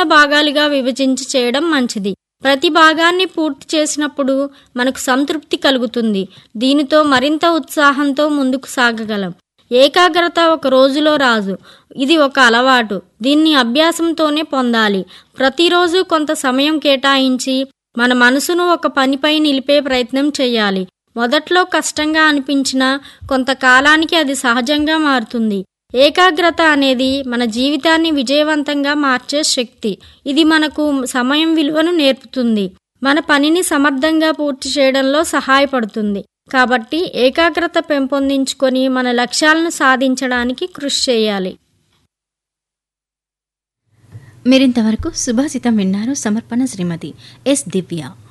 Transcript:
భాగాలుగా విభజించి చేయడం మంచిది ప్రతి భాగాన్ని పూర్తి చేసినప్పుడు మనకు సంతృప్తి కలుగుతుంది దీనితో మరింత ఉత్సాహంతో ముందుకు సాగగలం ఏకాగ్రత ఒక రోజులో రాదు ఇది ఒక అలవాటు దీన్ని అభ్యాసంతోనే పొందాలి ప్రతిరోజు కొంత సమయం కేటాయించి మన మనసును ఒక పనిపై నిలిపే ప్రయత్నం చేయాలి మొదట్లో కష్టంగా అనిపించినా కొంతకాలానికి అది సహజంగా మారుతుంది ఏకాగ్రత అనేది మన జీవితాన్ని విజయవంతంగా మార్చే శక్తి ఇది మనకు సమయం విలువను నేర్పుతుంది మన పనిని సమర్థంగా పూర్తి చేయడంలో సహాయపడుతుంది కాబట్టి ఏకాగ్రత పెంపొందించుకొని మన లక్ష్యాలను సాధించడానికి కృషి చేయాలి మీరింతవరకు సుభాషితం విన్నారు సమర్పణ శ్రీమతి ఎస్ దివ్య